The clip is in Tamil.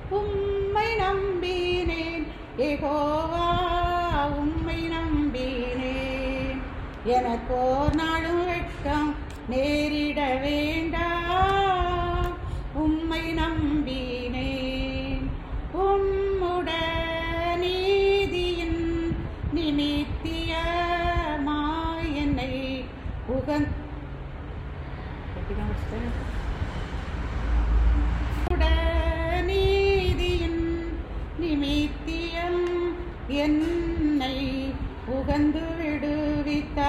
உம்மை நம்பினேன் ஏகோவா உம்மை நம்பினேன் எனக்கோ நாளும் வெட்கம் நேரிட வேண்டாம் உம்மை நம்பினேன் உம்முட நீதியின் நிமித்தியமாய் என்னை உகந் எப்படிதான் வச்சிட்டேன்? உம்முட நீதியின் நிமித்தியம் என்னை உகந்து விடுவித்த